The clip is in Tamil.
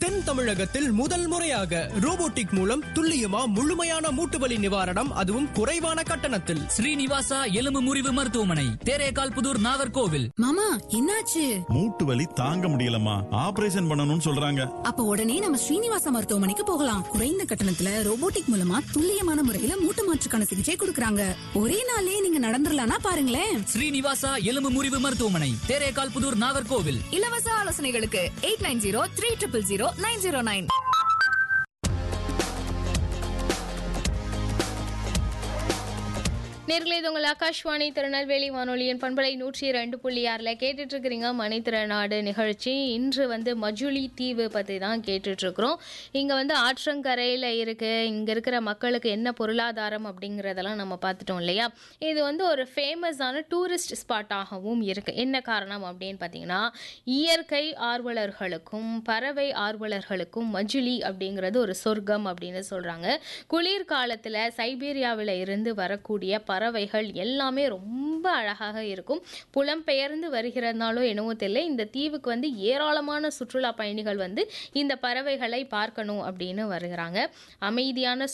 தென் தமிழகத்தில் முதல் முறையாக ரோபோட்டிக் மூலம் துல்லியமா முழுமையான மூட்டுவலி நிவாரணம் அதுவும் குறைவான கட்டணத்தில் ஸ்ரீனிவாசா எலும்பு முறிவு மருத்துவமனை தேரேகால் புதூர் நாகர்கோவில் மாமா என்னாச்சு மூட்டு வலி தாங்க முடியலம்மா ஆபரேஷன் பண்ணணும்னு சொல்றாங்க அப்ப உடனே நம்ம ஸ்ரீனிவாசா மருத்துவமனைக்கு போகலாம் குறைந்த கட்டணத்துல ரோபோட்டிக் மூலமா துல்லியமான முறையில மூட்டு மாற்றுக்கான சிகிச்சை கொடுக்கறாங்க ஒரே நாளே நீங்க நடந்துடலாம்னா பாருங்களேன் ஸ்ரீனிவாசா எலும்பு முறிவு மருத்துவமனை தேரேகால் புதூர் நாகர்கோவில் இலவச ஆலோசனைகளுக்கு eight nine zero three triple zero nine zero nine நேர்களே இது உங்கள் ஆகாஷ்வாணி திருநெல்வேலி வானொலியின் பண்பலை நூற்றி ரெண்டு புள்ளி ஆறில் கேட்டுட்டு இருக்கிறீங்க மணித்திறனாடு நிகழ்ச்சி இன்று வந்து மஜுலி தீவு பற்றி தான் கேட்டுட்டு இருக்கிறோம் இங்கே வந்து ஆற்றங்கரையில் இருக்கு இங்கே இருக்கிற மக்களுக்கு என்ன பொருளாதாரம் அப்படிங்கிறதெல்லாம் நம்ம பார்த்துட்டோம் இல்லையா இது வந்து ஒரு ஃபேமஸான டூரிஸ்ட் ஸ்பாட்டாகவும் இருக்கு என்ன காரணம் அப்படின்னு பார்த்தீங்கன்னா இயற்கை ஆர்வலர்களுக்கும் பறவை ஆர்வலர்களுக்கும் மஜுலி அப்படிங்கிறது ஒரு சொர்க்கம் அப்படின்னு சொல்கிறாங்க குளிர்காலத்தில் சைபீரியாவில் இருந்து வரக்கூடிய பறவைகள் எல்லாமே ரொம்ப அழகாக இருக்கும் புலம்பெயர்ந்து வருகிறதுனாலோ என்னவோ தெரியல இந்த தீவுக்கு வந்து ஏராளமான சுற்றுலா பயணிகள் வந்து இந்த பறவைகளை பார்க்கணும் அப்படின்னு வருகிறாங்க அமைதியான